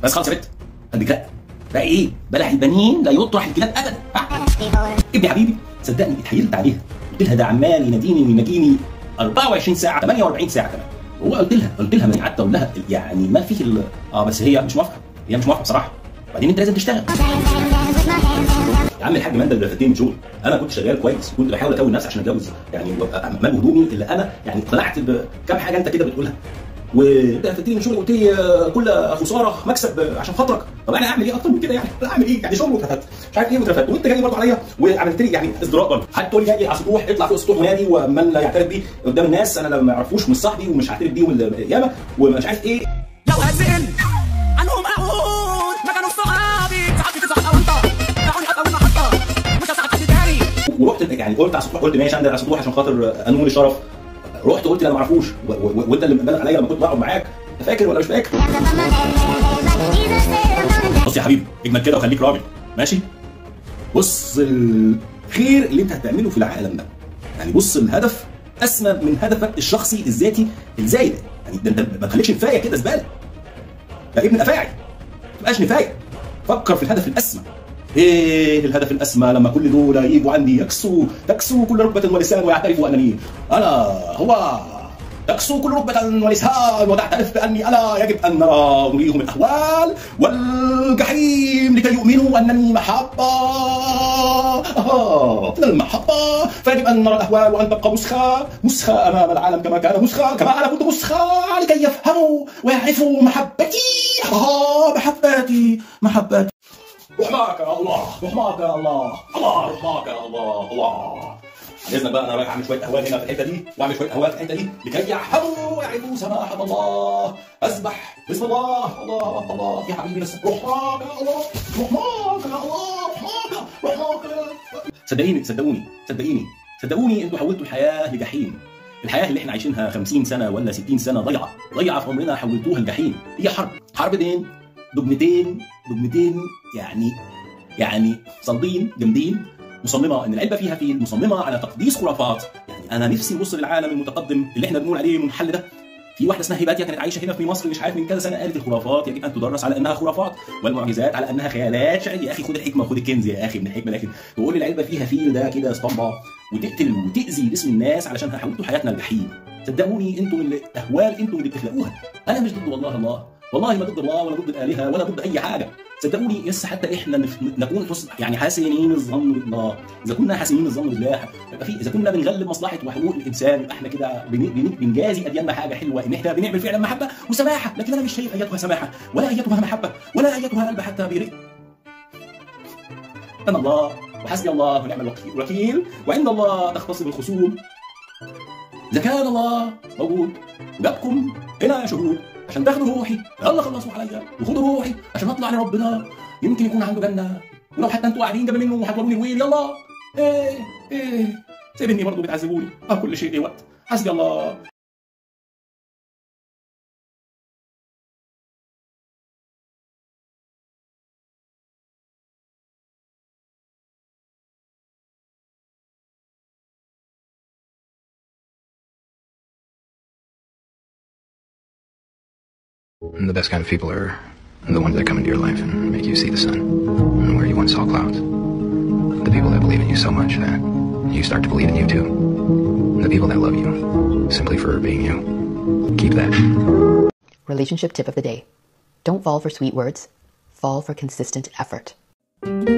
بس خلاص يا بت خليك لا بقى ايه بلح البنين لا يطرح الكلاب ابدا ها؟ ابني حبيبي صدقني اتحايلت عليها قلت لها ده عمال يناديني ويناديني 24 ساعه 48 ساعه كمان هو قلت لها قلت لها من قعدت اقول لها يعني ما فيه ال... اه بس هي مش موافقه هي مش موافقه بصراحه بعدين انت لازم تشتغل يا عم الحاج مندل لفتين جول انا كنت شغال كويس كنت بحاول اكون نفسي عشان اتجوز يعني ببقى مال هدومي اللي انا يعني طلعت بكام حاجه انت كده بتقولها وانت لفتني من شغل قلت لي آه، كل خساره مكسب آه، عشان خاطرك طب انا اعمل ايه اكتر من كده يعني انا اعمل ايه يعني شغل واترفدت مش عارف ايه واترفدت وانت جاي برضه عليا وعملت لي يعني ازدراء برضه حتى تقول لي جاي على سطوح اطلع فوق السطوح ونادي ومن لا يعترف بيه قدام الناس انا لما ما يعرفوش مش صاحبي ومش هعترف بيهم القيامه ومش عارف ايه لو هزقن عنهم اقول ما كانوا صحابي صحابي في صحابي وانت دعوني ابقى المحطه مش هساعد حد تاني ورحت يعني قلت على سطوح قلت ماشي انزل على سطوح عشان خاطر انول الشرف رحت قلت انا ما اعرفوش و- و- وانت اللي مبلغ عليا لما كنت بقعد معاك انت فاكر ولا مش فاكر؟ بص يا حبيبي اجمل كده وخليك راجل ماشي؟ بص الخير اللي انت هتعمله في العالم ده يعني بص الهدف اسمى من هدفك الشخصي الذاتي الزايد يعني ده انت ما تخليكش نفايه كده زباله يا ابن الافاعي ما تبقاش نفايه فكر في الهدف الاسمى ايه الهدف الاسمى لما كل دول يجوا عندي يكسوا تكسو كل ركبه ولسان ويعترفوا انني انا هو تكسو كل ركبة ولسان وتعترف بأني أنا يجب أن نرى نريهم الأهوال والجحيم لكي يؤمنوا أنني محبة آه من المحبة فيجب أن نرى الأهوال وأن تبقى مسخة مسخة أمام العالم كما كان مسخة كما أنا كنت مسخة لكي يفهموا ويعرفوا محبتي آه محبتي محبتي رحماك يا الله رحماك يا الله الله رحماك يا الله الله باذنك بقى انا رايح اعمل شويه اهوال هنا في الحته دي واعمل شويه اهوال في الحته دي لكي يعهدوا ويعرفوا سماحه الله اسبح بسم الله الله الله يا حبيبي بس رحماك يا الله رحماك يا الله رحماك رحماك يا- صدقيني صدقوني صدقيني صدقوني انتوا حولتوا الحياه لجحيم الحياه اللي احنا عايشينها 50 سنه ولا 60 سنه ضيعه ضيعه في عمرنا حولتوها لجحيم هي حرب حرب دين دجمتين دجمتين يعني يعني صلبين جامدين مصممه ان العلبه فيها فيل مصممه على تقديس خرافات يعني انا نفسي نبص للعالم المتقدم اللي احنا بنقول عليه منحل ده في واحده اسمها هيباتيا كانت عايشه هنا في مصر مش عارف من كذا سنه قالت الخرافات يجب ان تدرس على انها خرافات والمعجزات على انها خيالات شعريه يا اخي خد الحكمه وخد الكنز يا اخي من الحكمه لكن تقول لي العلبه فيها فيل ده كده اسطمبه وتقتل وتاذي جسم الناس علشان حولتوا حياتنا لجحيم صدقوني انتم اللي اهوال انتم اللي بتخلقوها انا مش ضد والله الله والله ما ضد الله ولا ضد الالهه ولا ضد اي حاجه صدقوني يس حتى احنا نف- نكون حسن يعني حاسنين الظن بالله اذا كنا حاسنين الظن بالله يبقى في اذا كنا بنغلب مصلحه وحقوق الانسان يبقى احنا كده بن- بن- بنجازي ادياننا حاجه حلوه ان احنا بنعمل فعلا محبه وسماحه لكن انا مش شايف ايتها سماحه ولا ايتها محبه ولا ايتها قلب حتى بيرق انا الله وحسبي الله ونعم الوكيل الوكيل وعند الله تختصم الخصوم اذا كان الله موجود وجابكم هنا يا شهود عشان تاخدوا روحي يلا خلصوا عليا وخدوا روحي عشان اطلع لربنا يمكن يكون عنده جنه ولو حتى انتوا قاعدين جنب منه وهتوروني الويل يلا ايه ايه سيبني برضه بتعذبوني اه كل شيء ليه وقت حسبي الله And the best kind of people are the ones that come into your life and make you see the sun and where you once saw clouds. The people that believe in you so much that you start to believe in you too. The people that love you simply for being you. Keep that. Relationship tip of the day. Don't fall for sweet words, fall for consistent effort.